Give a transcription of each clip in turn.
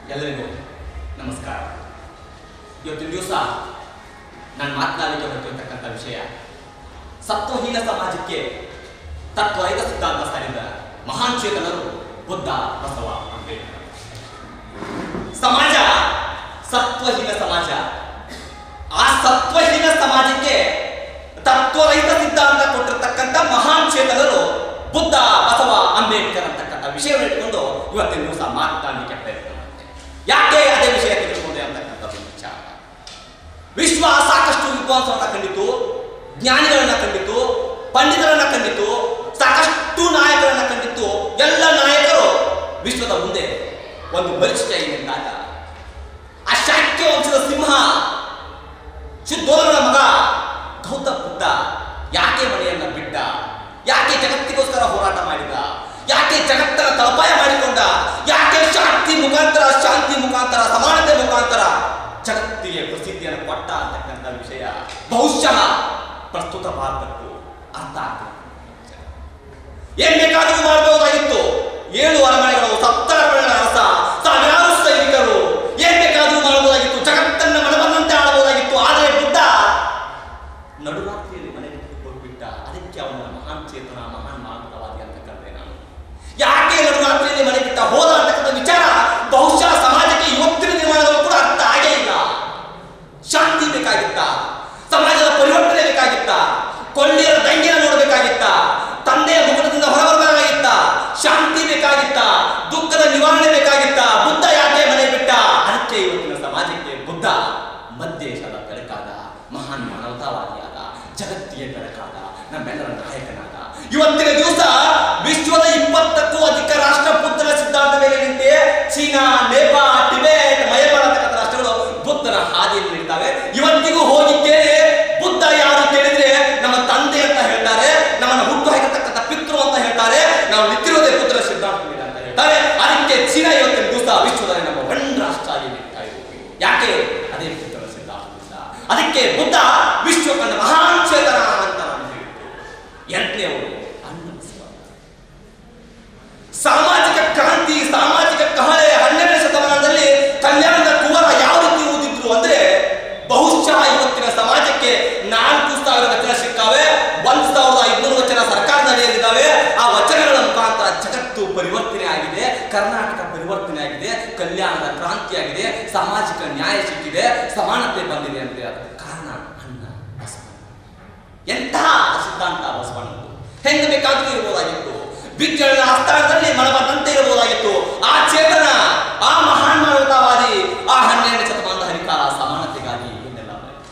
ಎಲ್ಲರಿಗೂ ನಮಸ್ಕಾರ ಇವತ್ತಿನ ದಿವಸ ನಾನು ಮಾತನಾಡಲಿಕ್ಕೆ ಹೊರಟಿರ್ತಕ್ಕಂಥ ವಿಷಯ ಸತ್ವಹೀನ ಸಮಾಜಕ್ಕೆ ತತ್ವೈಕ ಸಿದ್ಧಾಂತ ಸಾರಿದ ಮಹಾನ್ ಚೇತನರು ಬುದ್ಧ ಬಸವ ಅಂಬೇಡ್ಕರ್ ಸಮಾಜ ಸತ್ವಹೀನ ಸಮಾಜ ಆ ಸತ್ವಹೀನ ಸಮಾಜಕ್ಕೆ ತತ್ವರಹಿತ ಸಿದ್ಧಾಂತ ಕೊಟ್ಟಿರ್ತಕ್ಕಂಥ ಮಹಾನ್ ಚೇತನರು ಬುದ್ಧ ಬಸವ ಅಂಬೇಡ್ಕರ್ ಅಂತಕ್ಕಂಥ ವಿಷಯವನ್ನು ಇಟ್ಕೊಂಡು ಇವತ್ತಿನ ದಿವಸ ಮಾತನಾಡಲಿಕ್ಕೆ ಪ್ರಯತ್ನ ಮಾಡ್ತೇನೆ ಯಾಕೆ ಅದೇ ವಿಷಯ ತೆಗೆದುಕೊಂಡೆ ಅಂತಕ್ಕಂಥದ್ದು ವಿಚಾರ ವಿಶ್ವ ಸಾಕಷ್ಟು ವಿದ್ವಾಂಸರನ್ನ ಕಂಡಿತು ಜ್ಞಾನಿಗಳನ್ನ ಕಂಡಿತು ಪಂಡಿತರನ್ನ ಕಂಡಿತು ಸಾಕಷ್ಟು ನಾಯಕರನ್ನ ಕಂಡಿತು ಎಲ್ಲ ನಾಯಕರು ವಿಶ್ವದ ಮುಂದೆ ಒಂದು ಬಲಿಷ್ಠ ಏನೆಂದಾಗ ಆ ಶಾಕ್ಯ ವಂಶದ ಸಿಂಹ ಶುದ್ಧೋಧನ ಮಗ ಗೌತಮ ಬುದ್ಧ ಯಾಕೆ ಮನೆಯನ್ನ ಬಿಟ್ಟ ಯಾಕೆ ಜಗತ್ತಿಗೋಸ್ಕರ ಹೋರಾಟ ಮಾಡಿದ ಯಾಕೆ ಜಗತ್ತನ್ನ ತಳಪಾಯ ಮಾಡಿಕೊಂಡ ಯಾಕೆ ಶಾಂತಿ ಮುಖಾಂತರ ಶಾಂತಿ ಮುಖಾಂತರ ಸಮಾನತೆ ಮುಖಾಂತರ ಜಗತ್ತಿಗೆ ಪ್ರಸಿದ್ಧಿಯನ್ನು ಕೊಟ್ಟ ಅಂತಕ್ಕಂಥ ವಿಷಯ ಬಹುಶಃ ಪ್ರಸ್ತುತ ಭಾರತಕ್ಕೂ ಅರ್ಥ ಆಗ್ತದೆ ಏನ್ ಬೇಕಾದರೂ ಮಾಡಬಹುದಾಗಿತ್ತು ಏಳು ಅರಮನೆಗಳು ಸಪ್ತ ಅರಮನೆಗಳ ಅರಸ ಸಾವಿರಾರು ಸೈನಿಕರು ಏನ್ ಬೇಕಾದರೂ ಮಾಡಬಹುದಾಗಿತ್ತು ಜಗತ್ತನ್ನ ಮನಬಂದಂತೆ ಆಡಬಹುದಾಗಿತ್ತು ಆದರೆ ಬುದ್ಧ ನಡುರಾತ್ರಿಯಲ್ಲಿ ಮನೆ ಬಿಟ್ಟು ಹೋಗ್ಬಿಟ್ಟ ಅದಕ್ಕೆ ಅವನ ಮಹಾನ್ ಚೇತನ ಮಹಾನ್ ಮಾನವವಾದಿ ಅಂತ ಕರೆದೆ ನಾನು ಯಾಕೆ ನಡುರಾತ್ರಿಯಲ್ಲಿ ಮನೆ ಬಿಟ್ಟ ಹೋದ ಅಂತಕ್ಕಂಥ ವಿಚಾರ ಬಹುಶಃ ಸಮಾಜಕ್ಕೆ ಇವತ್ತಿನ ದಿನಮಾನಗಳು ಕೂಡ ಅರ್ಥ ಆಗೇ ಇಲ್ಲ ಶಾಂತಿ ಬೇಕಾಗಿತ್ತ ಸಮಾಜದ ಪರಿವರ್ತನೆ ಬೇಕಾಗಿತ್ತ ಕೊಳ್ಳಿಯರ ದಂಗೆನ ನೋಡಬೇಕಾಗಿತ್ತ ತಂದೆಯ ಮುಖದಿಂದ ಹೊರಬರಬೇಕಾಗಿತ್ತ ಶಾಂತಿ ಬೇಕಾಗಿತ್ತ ದುಃಖದ ನಿವಾರಣೆ ಬೇಕಾಗಿತ್ತ ಬುದ್ಧ ಯಾಕೆ ಮನೆ ಬಿಟ್ಟ ಅದಕ್ಕೆ ಇವತ್ತಿನ ಸಮಾಜಕ್ಕೆ ಬುದ್ಧ ಮಧ್ಯೇಶದ ಬೆಳಕಾದ ಮಹಾನ್ ಮಾನವತಾವಾದಿಯಾದ ಜಗತ್ತಿಗೆ ಬೆಳಕಾದ ನಮ್ಮೆಲ್ಲರ ನಾಯಕನಾದ ಇವತ್ತಿನ ದಿವಸ ವಿಶ್ವದ ಇಪ್ಪತ್ತಕ್ಕೂ ಅಧಿಕ ರಾಷ್ಟ್ರ ಬುದ್ಧನ ಸಿದ್ಧಾಂತ ಮೇಲೆ ನಿಂತೆ ಚೀನಾ ನೇಪಾಳ ಟಿಬೇಟ್ ಮಯನ್ಮಾರ್ ಅಂತಕ್ಕಂಥ ರಾಷ್ಟ್ರಗಳು ಬುದ್ಧನ ಹಾದಿಯಲ್ಲಿ ನಿಲ್ತಾವೆ ಇವತ್ತಿಗೂ ಹೋಗಿ ಕೇಳಿ ಬುದ್ಧ ಯಾರು ಕೇಳಿದ್ರೆ ನಮ್ಮ ತಂದೆ ಅಂತ ಹೇಳ್ತಾರೆ ನಮ್ಮನ್ನು ಹುಟ್ಟು ಹಾಕಿರ್ತಕ್ಕಂಥ ಪಿತೃ ಅಂತ ಹೇಳ್ತಾರೆ ನಾವು ನಿಂತಿರೋದೇ ಬುದ್ಧನ ಸಿದ್ಧಾಂತ ಮೇಲೆ ಅಂತ ಹೇಳ್ತಾರೆ ಅದಕ್ಕೆ ಚೀನಾ ಇವತ್ತಿನ ದಿವಸ ವಿಶ್ವದಲ್ಲಿ ನಮ್ಮ ಒಣ ರಾಷ್ಟ್ರ ಆಗಿ ನಿಲ್ತಾ ಇರೋದು ಯಾಕೆ ಅದೇ ಬುದ್ಧನ ಸಿದ್ಧಾಂತದಿಂದ ಅದಕ್ಕೆ ಬುದ್ಧ ವಿಶ್ವ ಕಂಡ ಮಹಾನ್ ಚೇತನ ಅಂತ ನಾನು ಹೇಳಿದ್ದು ಎಂಟನೇವರು ಅನ್ನ ಬಸವ ಸಾಮಾಜಿಕ ಕ್ರಾಂತಿ ಸಾಮಾಜಿಕ ಕಹಳೆ ಹನ್ನೆರಡನೇ ಶತಮಾನದಲ್ಲಿ ಕಲ್ಯಾಣದ ಕುವರ ಯಾವ ರೀತಿ ಓದಿದ್ರು ಅಂದ್ರೆ ಬಹುಶಃ ಇವತ್ತಿನ ಸಮಾಜಕ್ಕೆ ನಾಲ್ಕು ಸಾವಿರ ವಚನ ಸಿಕ್ಕಾವೆ ಒಂದ್ ಸಾವಿರದ ಐದ್ನೂರು ವಚನ ಸರ್ಕಾರದ ಅಡಿಯಲ್ಲಿದ್ದಾವೆ ಆ ವಚನಗಳ ಮುಖಾಂತರ ಜಗತ್ತು ಪರಿವರ್ತನೆ ಆಗಿದೆ ಕರ್ನಾಟಕ ಪರಿವರ್ತನೆ ಆಗಿದೆ ಕಲ್ಯಾಣದ ಕ್ರಾಂತಿ ಆಗಿದೆ ಸಾಮಾಜಿಕ ನ್ಯಾಯ ಸಿಕ್ಕಿದೆ ಸಮಾನತೆ ಬಂದಿದೆ ಅಂತ ಅದಕ್ಕೆ ಕಾರಣ ಅನ್ನ ಬಸವ ಎಂತಹ ಸಿದ್ಧಾಂತ ಬಸವಣ್ಣದ್ದು ಹೆಂಗ ಬೇಕಾದ್ರೂ ಇರಬಹುದಾಗಿತ್ತು ವಿಜ್ಞಾನದ ಆಸ್ಥಾನದಲ್ಲಿ ಮನಬಂದಂತೆ ಇರಬಹುದಾಗಿತ್ತು ಆ ಚೇತನ ಆ ಮಹಾನ್ ಮಾನವತಾವಾದಿ ಆ ಹನ್ನೆರಡನೇ ಶತಮಾನದ ಹರಿಕಾರ ಸಮಾನತೆಗಾಗಿ ಏನೆಲ್ಲ ಮಾಡಿದ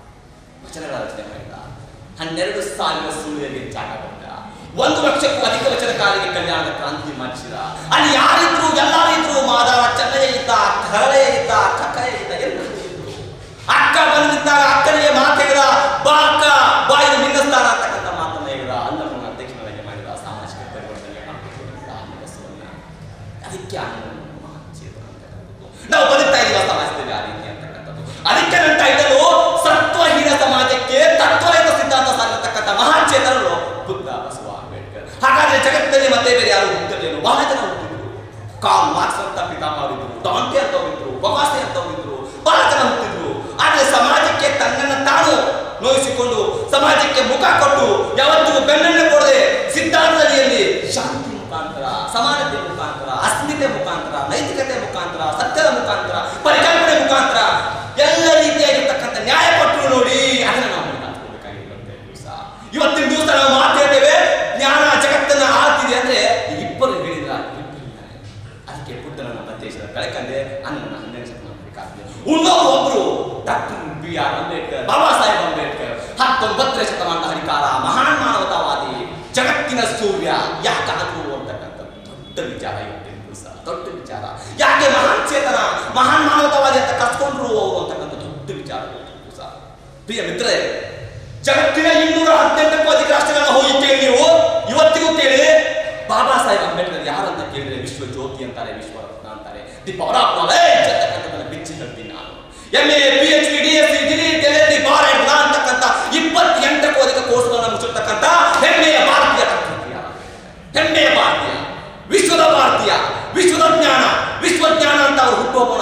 ವಚನಗಳ ರಚನೆ ಮಾಡಿದ ಹನ್ನೆರಡು ಸಾವಿರ ಸುಳ್ಳಿಯಲ್ಲಿ ಜಾಗ ಕೊಟ್ಟ ಒಂದು ಲಕ್ಷಕ್ಕೂ ಅಧಿಕ ವಚನಕಾರಿಗೆ ಕಲ್ಯಾಣದ ಕ್ರಾಂತಿ ಮಾಡಿಸಿದ ಅಲ್ಲಿ ಯಾರಿದ್ರು ಎಲ್ಲರೂ ಇದ್ರು ಮಾದಾರ ಚೆನ್ನಯ್ಯ ಇದ್ದ ಕರಳೆಯ ಇದ್ದ ಕಕ್ಕಯ್ಯ ಇದ್ದ ಎಲ್ಲರೂ ಇದ್ರು ಅಕ್ಕ ಬಂದಿದ್ದಾಗ ಅಕ್ಕನಿಗೆ ಮಾತು ಹೇಳಿದ ಬಾ ಅಕ್ಕ ಬಾ ಇದು ನಿನ್ನ ಸ್ಥಾನ ಅಂತಕ್ಕಂಥ ಮಾತನ್ನ ಹೇಳಿದ ಅಲ್ಲವನ್ನು ಅಧ್ಯಕ್ಷನಾಗಿ ಮಾಡಿದ ಸಾಮಾಜಿಕ ಪರಿವರ್ತನೆ ಮಾಡಿಕೊಂಡಿದ್ದ ಅನ್ನ ಬಸವಣ್ಣ ಅದಕ್ಕೆ ಆನಂದವನ್ನು ಮಹಾನ್ ಚೇತನ ಅಂತಕ್ಕಂಥದ್ದು ನಾವು ಬದುಕ್ತಾ ಇದೀವ ಸಮಾಜದಲ್ಲಿ ಆ ರೀತಿ ಅಂತಕ್ಕಂಥದ್ದು ಅದಕ್ಕೆ ನನ್ನ ಟೈಟಲು ಸತ್ವಹೀನ ಸಮಾಜಕ್ಕೆ ತತ್ವರಹಿತ ಸಿದ್ಧಾಂತ ಸಾಗಿರ್ತಕ್ಕಂಥ ಮಹಾನ್ ಚೇತನರು ಬುದ್ಧ ಬಸವ ಅಂಬೇಡ್ಕರ್ ಹಾಗಾದ್ರೆ ಜಗತ್ತಿನಲ್ಲಿ ಮತ್ತೆ ಬೇರೆ ಯಾರು ಹುಟ್ಟಲೇನು ಬಹಳ ಜನ ಹುಟ್ಟಿದ್ರು ಕಾಲ್ ಮಾರ್ಕ್ಸ್ ಅಂತ ಪಿತಾಮಹರಿದ್ರು ಡಾಂಟೆ ಅಂತವರಿದ್ರು ಬವಾಸೆ ಅಂತವರಿದ್ರು ಬಹಳ ಜನ ಹುಟ್ಟಿದ್ರು ಆದ್ರೆ ಸಮಾಜಕ್ಕೆ ತನ್ನನ್ನು ತಾನು ನೋಯಿಸಿಕೊಂಡು ಸಮಾಜಕ್ಕೆ ಮುಖ ಕೊಟ್ಟು ಯಾವತ್ತಿಗೂ ಬೆನ್ನನ್ನು ಕೊಡದೆ ಸಿದ್ಧಾಂತದಲ್ಲಿ ಶಾಂತಿ ಮುಖಾಂತರ ಸಮಾನತೆ ಮುಖಾಂತರ ಅಸ್ಮಿತೆ ಮುಖಾಂತರ ನೈತಿಕತೆ ಮುಖಾಂತರ ಸತ್ಯದ ಮುಖಾಂತರ ಪರಿಕಲ್ಪನೆ ಮುಖಾಂತರ ಎಲ್ಲ ರೀತಿಯಾಗಿರ್ತಕ್ಕಂಥ ನ್ಯಾಯ ಕೊಟ್ಟರು ನೋಡಿ ಅದನ್ನು ನಾವು ಮಾತಾಡ್ಕೋಬೇಕಾಗಿರುವಂತೆ ದಿವಸ ಇವತ್ತಿನ ದಿವಸ ನಾವು ಮಾತಾಡ್ತೇವೆ ಜ್ಞಾನ ಜಗತ್ತನ್ನ ಆಳ್ತಿದೆ ಅಂದ್ರೆ ಈ ಇಬ್ಬರು ಹೇಳಿದ್ರ ಇಬ್ಬರಿದ್ದಾರೆ ಅದಕ್ಕೆ ಬುದ್ಧನ ಮಧ್ಯೇಶದ ಬೆಳಕಂದೆ ಅನ್ನನ ಹನ್ನೆರಡು ಶತಮಾನ ಬೇಕಾಗಿದೆ ಉಳಿದವರು ಒಬ್ರು doctor B R Ambedkar Baba Saheb Ambedkar ಹತ್ತೊಂಬತ್ತನೇ ಶತಮಾನದ ಹರಿಕಾರ ಮಹಾನ್ ಮಾನವತಾವಾದಿ ಜಗತ್ತಿನ ಸೂರ್ಯ ಯಾಕಾದ್ರು ಅಂತಕ್ಕಂಥ ದೊಡ್ಡ ವಿಚಾರ ಇವತ್ತಿನ ದಿವಸ ದೊಡ್ಡ ವಿಚಾರ ಯಾಕೆ ಮಹಾನ್ ಚೇತನ ಮಹಾನ್ ಮಾನವತಾವಾದಿ ಅಂತ ಕರ್ಸ್ಕೊಂಡ್ರು ಅವರು ಅಂತಕ್ಕಂಥ ದೊಡ್ಡ ವಿಚಾರ ಇವತ್ತಿನ ದಿವಸ ಪ್ರಿಯ ಮಿತ್ರರೇ ಜಗತ್ತಿನ ಇನ್ನೂರ ಹದಿನೆಂಟಕ್ಕೂ ಅಧಿಕ ರಾಷ್ಟ್ರಗಳನ್ನ ಹೋಗಿ ಕೇಳಿ ನೀವು ಇವತ್ತಿಗೂ ಕೇಳಿ ಬಾಬಾ ಸಾಹೇಬ್ ಅಂಬೇಡ್ಕರ್ ಯಾರು ಅಂತ ಕೇಳಿದ್ರೆ ವಿಶ್ವ ಜ್ಯೋತಿ ಅಂತಾರೆ ವಿಶ್ವರತ್ನ ಅಂತಾರೆ ದಿ ಪವರ್ ಆಫ್ ನಾಲೆಜ್ ಅಂತಕ್ಕಂಥದ್ದನ್ನ ಬಿಚ್ಚಿ ಹೇಳ್ತೀನಿ ನಾನು M A P H D D S C degree ಟೆಲೆಂಟಿ ಬಾರ್ ಎಡ್ ಅಂತಕ್ಕಂಥ ಇಪ್ಪತ್ತೆಂಟಕ್ಕೂ ಅಧಿಕ ಕೋರ್ಸ್ಗಳನ್ನ ಮುಚ್ಚಿರ್ತಕ್ಕಂಥ ಹೆಮ್ಮೆಯ ಭಾರತೀಯ ತತ್ವಜ್ಞ ಹೆಮ್ಮೆಯ ಭಾರತೀಯ ವಿಶ್ವದ ಭಾರತೀಯ ವಿಶ್ವದ ಜ್ಞಾನ ವಿಶ್ವಜ್ಞಾನ ಅಂತ ಅವರು ಹುಟ್ಟುಹಬ್ಬ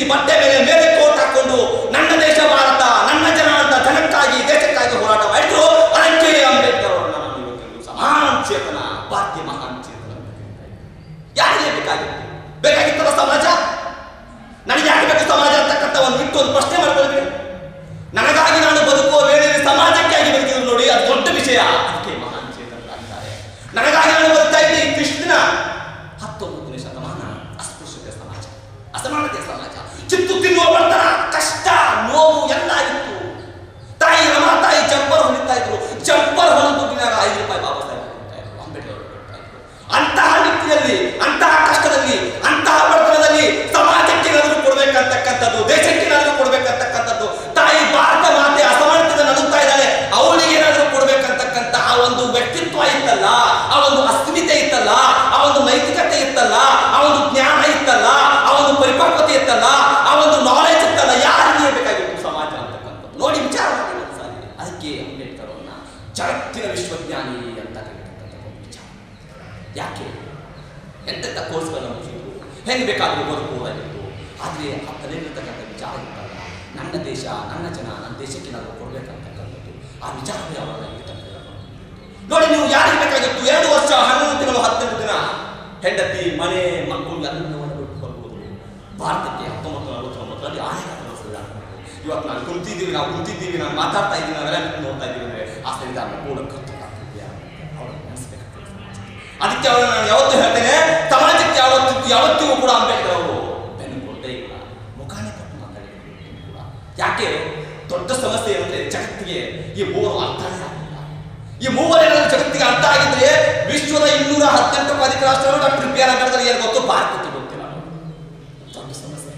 ಬಟ್ಟೆ ಮೇಲೆ ಮೇಲೆ ಕೋಟ್ ಹಾಕೊಂಡು ನನ್ನ ದೇಶ ಭಾರತ ನನ್ನ ಜನ ಅಂತ ಜನಕ್ಕಾಗಿ ದೇಶಕ್ಕಾಗಿ ಹೋರಾಟ ಮಾಡಿದ್ರು ಅದಕ್ಕೆ ಅಂಬೇಡ್ಕರ್ ಅವರನ್ನ ನಾನು ಇವತ್ತಿನ ದಿವಸ ಮಹಾನ್ ಚೇತನ ಭಾರತೀಯ ಮಹಾನ್ ಚೇತನ ಅಂತ ಕರೀತಾ ಇದ್ದೀನಿ. ಯಾರಿಗೆ ಬೇಕಾಗಿತ್ತು ಬೇಕಾಗಿತ್ತಲ್ಲ ಸಮಾಜ ನನಗೆ ಯಾಕೆ ಬೇಕು ಸಮಾಜ ಅಂತಕ್ಕಂಥ ಒಂದು ಬಿಟ್ಟು ಒಂದು ಪ್ರಶ್ನೆ ಮಾಡ್ಕೊಳ್ಬೇಕು ನನಗಾಗಿ ನಾನು ಬದುಕುವ ವೇಳೆಯಲ್ಲಿ ಸಮಾಜಕ್ಕಾಗಿ ಬದುಕಿದ್ರು ನೋಡಿ ಅದು ದೊಡ್ಡ ವಿಷಯ ಅದಕ್ಕೆ ಮಹಾನ್ ಚೇತನರಾಗಿದ್ದಾರೆ ನನಗಾಗಿ ನಾನು ಬದುಕ್ತಾ ಇದ್ದೆ ಈ ಕೃಷ್ಣನ ಹತ್ತೊಂಬತ್ತನೇ ಶತಮಾನ ಅಸ್ಪೃಶ್ಯತೆ ಸಮಾಜ ಅಸಮಾನತೆ ಸಮಾಜ ಚಿತ್ತು ತಿನ್ನುವ ಬಡತನ ಕಷ್ಟ ನೋವು ಎಲ್ಲ ಇತ್ತು ತಾಯಿ ರಮಾ ತಾಯಿ ಜಂಪರ್ ಹೊಲಿತಾ ಇದ್ರು ಜಂಪರ್ ಹೊಲ ದುಡ್ಡಿನಾಗ ಐದು ರೂಪಾಯಿ ಬಾಬಾ ಸಾಹೇಬ್ ಕೊಡ್ತಾ ಇದ್ರು ಅಂಬೇಡ್ಕರ್ ಅವರು ಕೊಡ್ತಾ ಇದ್ರು ಅಂತಹ ನಿಟ್ಟಿನಲ್ಲಿ ಅಂತಹ ಕಷ್ಟದಲ್ಲಿ ಅಂತಹ ಬಡತನದಲ್ಲಿ ಸಮಾಜಕ್ಕೆ ಏನಾದರೂ ಕೊಡ್ಬೇಕಂತಕ್ಕಂಥದ್ದು ದೇಶಕ್ಕೆ ಏನಾದರೂ ಕೊಡ್ಬೇಕಂತಕ್ಕಂಥದ್ದು ತಾಯಿ ಭಾರತ ಮಾತೆ ಅಸಮಾನತೆಯಿಂದ ನಡುತ್ತಾ ಇದ್ದಾಳೆ ಅವಳಿಗೆ ಏನಾದರೂ ಕೊಡ್ಬೇಕಂತಕ್ಕಂಥ ಆ ಒಂದು ವ್ಯಕ್ತಿತ್ವ ಇತ್ತಲ್ಲ ಆ ಒಂದು ಅಸ್ಮಿತೆ ಇತ್ತಲ್ಲ ಆ ಒಂದು ನೈತಿಕತೆ ಇತ್ತಲ್ಲ ಆ ಒಂದು ಜ್ಞಾನ ಇತ್ತಲ್ಲ ಆ ಒಂದು ಪರಿಪಕ್ವತೆ ಇತ್ತಲ್ಲ ಆ ಒಂದು ನಾಲೆಜ್ ಇತ್ತಲ್ಲ ಯಾರಿಗೆ ಬೇಕಾಗಿತ್ತು ಸಮಾಜ ಅಂತಕ್ಕಂಥದ್ದು ನೋಡಿ ವಿಚಾರ ಮಾಡಿ ಒಂದ್ಸಾರಿ ಅದಕ್ಕೆ ಅಂಬೇಡ್ಕರ್ ಅವರನ್ನ ಜಗತ್ತಿನ ವಿಶ್ವಜ್ಞಾನಿ ಅಂತ ಕರೀತಕ್ಕಂಥ ಒಂದು ವಿಚಾರ ಯಾಕೆ ಎಂತೆಂಥ ಕೋರ್ಸ್ಗಳನ್ನ ಮುಗಿಸಿದ್ರು ಹೆಂಗೆ ಬೇಕಾದರೂ ಬದುಕುವುದಾಗಿತ್ತು ಆದರೆ ಆ ತಲೆಯಲ್ಲಿರ್ತಕ್ಕಂಥ ವಿಚಾರ ಇತ್ತಲ್ಲ ನನ್ನ ದೇಶ ನನ್ನ ಜನ ನನ್ನ ದೇಶಕ್ಕೆ ನಾವು ಕೊಡ್ಬೇಕಂತಕ್ಕಂಥದ್ದು ಆ ವಿಚಾರವೇ ಅವರ ನೋಡಿ ನೀವು ಯಾರಿಗೆ ಬೇಕಾಗಿತ್ತು ಎರಡು ವರ್ಷ ಹನ್ನೊಂದು ತಿಂಗಳು ಹತ್ತೆಂಟು ದಿನ ಹೆಂಡತಿ ಮನೆ ಮಕ್ಕಳು ಎಲ್ಲವನ್ನು ಬಿಟ್ಟು ಬರ್ಬೋದು ಭಾರತಕ್ಕೆ ಹತ್ತೊಂಬತ್ತು ನಲವತ್ತೊಂಬತ್ತರಲ್ಲಿ ಆನೆಗಳನ್ನು ಸಂವಿಧಾನ ಇವತ್ತು ನಾನು ಕುಂತಿದ್ದೀವಿ ನಾವು ಕುಂತಿದ್ದೀವಿ ನಾವು ಮಾತಾಡ್ತಾ ಇದ್ದೀವಿ ನಾವೆಲ್ಲ ನಿಂತು ನೋಡ್ತಾ ಇದ್ದೀವಿ ಅಂದರೆ ಆ ಸಂವಿಧಾನ ಪೂರ್ಣ ಕರ್ತವ್ಯ ಅವ್ರನ್ನ ನೆನೆಸ್ಬೇಕಾಗ್ತದೆ ಸಮಾಜಕ್ಕೆ. ಅದಕ್ಕೆ ಅವರ ನಾನು ಯಾವತ್ತೂ ಹೇಳ್ತೇನೆ ಸಮಾಜಕ್ಕೆ ಯಾವತ್ತು ಯಾವತ್ತಿಗೂ ಕೂಡ ಅಂಬೇಡ್ಕರ್ ಅವರು ಬೆನ್ನು ಕೊಟ್ಟೇ ಇಲ್ಲ ಮುಖಾನೇ ಕೊಟ್ಟು ಮಾತಾಡಿದ್ರು ಕೂಡ ಯಾಕೆ ದೊಡ್ಡ ಸಮಸ್ಯೆ ಏನಂದ್ರೆ ಜಗತ್ತಿಗೆ ಈ ಮೂವರು ಅರ್ಥನೇ ಆಗಿಲ್ಲ ಈ ಮೂವರೇನಾದ್ರೂ ಜಗತ್ತಿಗೆ ಅರ್ಥ ಆಗಿದ್ರೆ ವಿಶ್ವದ ಇನ್ನೂರ ಹದಿನೆಂಟಕ್ಕೂ ಅಧಿಕ ರಾಷ್ಟ್ರಗಳು ಡಾಕ್ಟರ್ ಬಿ ಆರ್ ಅಂಬೇಡ್ಕರ್ ಏನು ಗೊತ್ತು ಭಾರತಕ್ಕೆ ಗೊತ್ತಿಲ್ಲ ದೊಡ್ಡ ಸಮಸ್ಯೆ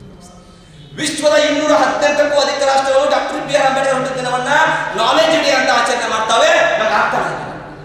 ವಿಶ್ವದ ಇನ್ನೂರ ಹದಿನೆಂಟಕ್ಕೂ ಅಧಿಕ ರಾಷ್ಟ್ರಗಳು ಡಾಕ್ಟರ್ ಬಿ ಆರ್ ಅಂಬೇಡ್ಕರ್ ಹುಟ್ಟಿದ ದಿನವನ್ನ ನಾಲೆಜ್ ಡೇ ಅಂತ ಆಚರಣೆ ಮಾಡ್ತಾವೆ ನಮ್ಗೆ ಅರ್ಥ ಆಗಿಲ್ಲ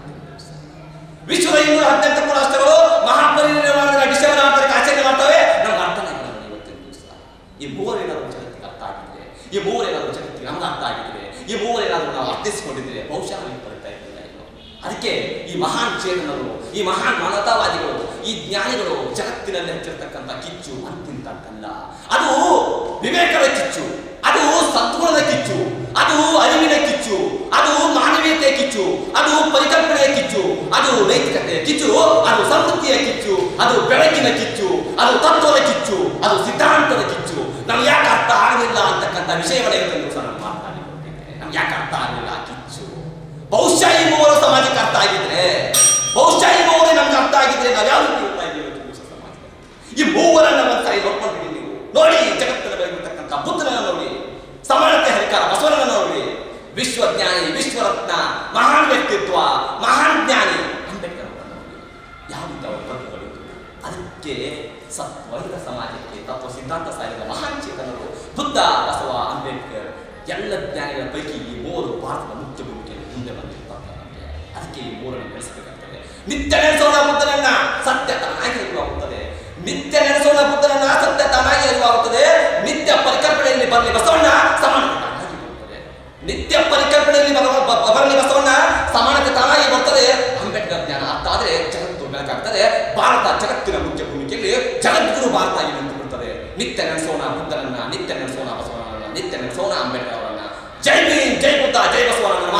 ವಿಶ್ವದ ಇನ್ನೂರ ಹದಿನೆಂಟಕ್ಕೂ ರಾಷ್ಟ್ರಗಳು ಮಹಾಪರಿನಿರ್ವಾಣದ ಡಿಸೆಂಬರ್ ಆರು ತಾರೀಕು ಆಚರಣೆ ಮಾಡ್ತವೆ ನಮ್ಗೆ ಅರ್ಥನೇ ಆಗಿಲ್ಲ ನೋಡಿ ಇವತ್ತಿನ ದಿವಸ ಈ ಮೂವರು ಏನಾದ್ರು ಜಗತ್ತಿಗೆ ಅರ್ಥ ಆಗಿದ್ರೆ ಈ ಮೂವರು ಏನಾದ್ರು ಜಗತ್ತಿಗೆ ನಮ್ಗೆ ಅರ್ಥ ಆಗಿದ್ರೆ ಈ ಮೂವರು ಏನಾದ್ರು ನಾವು ಅರ್ಥೈಸಿಕೊಂಡಿದ್ರೆ ಬಹುಶಃ ನಾವು ಬರ್ತಾ ಇದ್ದಿಲ್ಲ ಇನ್ನು. ಅದಕ್ಕೆ ಈ ಮಹಾನ್ ಚೇತನರು ಈ ಮಹಾನ್ ಮಾನವತಾವಾದಿಗಳು ಈ ಜ್ಞಾನಿಗಳು ಜಗತ್ತಿನಲ್ಲಿ ಹೆಚ್ಚಿರ್ತಕ್ಕಂಥ ಕಿಚ್ಚು ಅಂತಿಂತಲ್ಲ ಅದು ವಿವೇಕದ ಕಿಚ್ಚು ಅದು ಸದ್ಗುಣದ ಕಿಚ್ಚು ಅದು ಅರಿವಿನ ಕಿಚ್ಚು ಅದು ಮಾನವೀಯತೆಯ ಕಿಚ್ಚು ಅದು ಪರಿಕಲ್ಪನೆಯ ಕಿಚ್ಚು ಅದು ನೈತಿಕತೆಯ ಕಿಚ್ಚು ಅದು ಸಂಸ್ಕೃತಿಯ ಕಿಚ್ಚು ಅದು ಬೆಳಕಿನ ಕಿಚ್ಚು ಅದು ತತ್ವದ ಕಿಚ್ಚು ಅದು ಸಿದ್ಧಾಂತದ ಕಿಚ್ಚು ನಮ್ಗೆ ಯಾಕೆ ಅರ್ಥ ಆಗಲಿಲ್ಲ ಅಂತಕ್ಕಂಥ ವಿಷಯವನ್ನ ಇವತ್ತು ಸಹ ನಾನು ಮಾತನಾಡಿಕೊಂಡಿದ್ದೇನೆ ನಮ್ಗೆ ಯಾಕೆ ಅರ್ಥ ಆಗಲಿಲ್ಲ ಆ ಕಿಚ್ಚು ಬಹುಶಃ ಈ ಮೂವರು ಸಮಾಜಕ್ಕೆ ಅರ್ಥ ಆಗಿದ್ರೆ ಬಹುಶಃ ಈ ಮೂವರು ನಮ್ಗೆ ಅರ್ಥ ಆಗಿದ್ರೆ ನಾವು ಯಾವ ರೀತಿ ಇರ್ತಾ ಇದ್ದೀವಿ ಇವತ್ತಿನ ದಿವಸ ಸಮಾಜದಲ್ಲಿ ಈ ಮೂವರನ್ನ ಒಂದ್ಸಾರಿ ನೋಡ್ಕೊಂಡಿದ್ದೀವಿ ನೀವು ನೋಡಿ ಜಗತ್ತಿನ ಬೆಳಗಿರ್ತಕ್ಕಂಥ ಬುದ್ಧನನ್ನ ನೋಡಿ ಸಮಾನತೆ ಹರಿಕಾರ ಬಸವನನ್ನ ನೋಡಿ ವಿಶ್ವಜ್ಞಾನಿ ವಿಶ್ವರತ್ನ ಮಹಾನ್ ವ್ಯಕ್ತಿತ್ವ ಮಹಾನ್ ಜ್ಞಾನಿ ಅಂಬೇಡ್ಕರ್ ಅವರನ್ನ ನೋಡಿ ಯಾವ ರೀತಿ ಅವರು ಬದುಕುಗಳಿತ್ತು ಅದಕ್ಕೆ ಸತ್ವೈತ ಸಮಾಜಕ್ಕೆ ತತ್ವ ಸಿದ್ಧಾಂತ ಸಾರಿದ ಮಹಾನ್ ಚೇತನರು ಬುದ್ಧ ಬಸವ ಅಂಬೇಡ್ಕರ್ ಎಲ್ಲ ಜ್ಞಾನಿಗಳ ಪೈಕಿ ಈ ಮೂವರು ಭಾರತದ ಮುಖ್ಯ ಭೂಮಿಕೆಯಲ್ಲಿ ಮುಂದೆ ಬಂದಿರ್ತಾರೆ ನಮಗೆ ಅದಕ್ಕೆ ಈ ಮೂರನ್ನು ಬೆಳೆಸಬೇಕಾಗ್ತದೆ ನಿತ್ಯ ನೆನೆಸೋಣ ಬುದ್ಧನನ್ನ ಸತ್ಯ ತಾನಾಗಿ ಅರಿವಾಗುತ್ತದೆ ನಿತ್ಯ ನೆನೆಸೋಣ ಬುದ್ಧನನ್ನ ಸತ್ಯ ತಾನಾಗಿ ಅರಿವಾಗುತ್ತದೆ ನಿತ್ಯ ಪರಿಕಲ್ಪನೆಯಲ್ಲಿ ಬರಲಿ ಬಸವಣ್ಣ ಸಮಾನತೆ ತಾನಾಗಿ ಬರುತ್ತದೆ ನಿತ್ಯ ಪರಿಕಲ್ಪನೆಯಲ್ಲಿ ಬರುವ ಬ- ಬರಲಿ ಬಸವಣ್ಣ ಸಮಾನತೆ ತಾನಾಗಿ ಬರ್ತದೆ ಅಂಬೇಡ್ಕರ್ ಜ್ಞಾನ ಅರ್ಥ ಆದ್ರೆ ಜಗತ್ತು ಬೆಳಕಾಗ್ತದೆ ಭಾರತ ಜಗತ್ತಿನ ಮುಖ್ಯ ಭೂಮಿಕೆಯಲ್ಲಿ ಜಗದ್ಗುರು ಭಾರತ ಆಗಿ ನಿಂತುಬಿಡ್ತದೆ ನಿತ್ಯ ನೆನೆಸೋಣ ಬುದ್ಧನನ್ನ ನಿತ್ಯ ನೆನೆಸೋಣ ಬಸವಣ್ಣನನ್ನ ನಿತ್ಯ ನೆನೆಸೋಣ ಅಂಬೇಡ್ಕರ್ ಅವರನ್ನ ಜೈ ಭೀಮ್ ಜೈ ಬುದ್ಧ ಜೈ ಬಸವಣ್ಣನ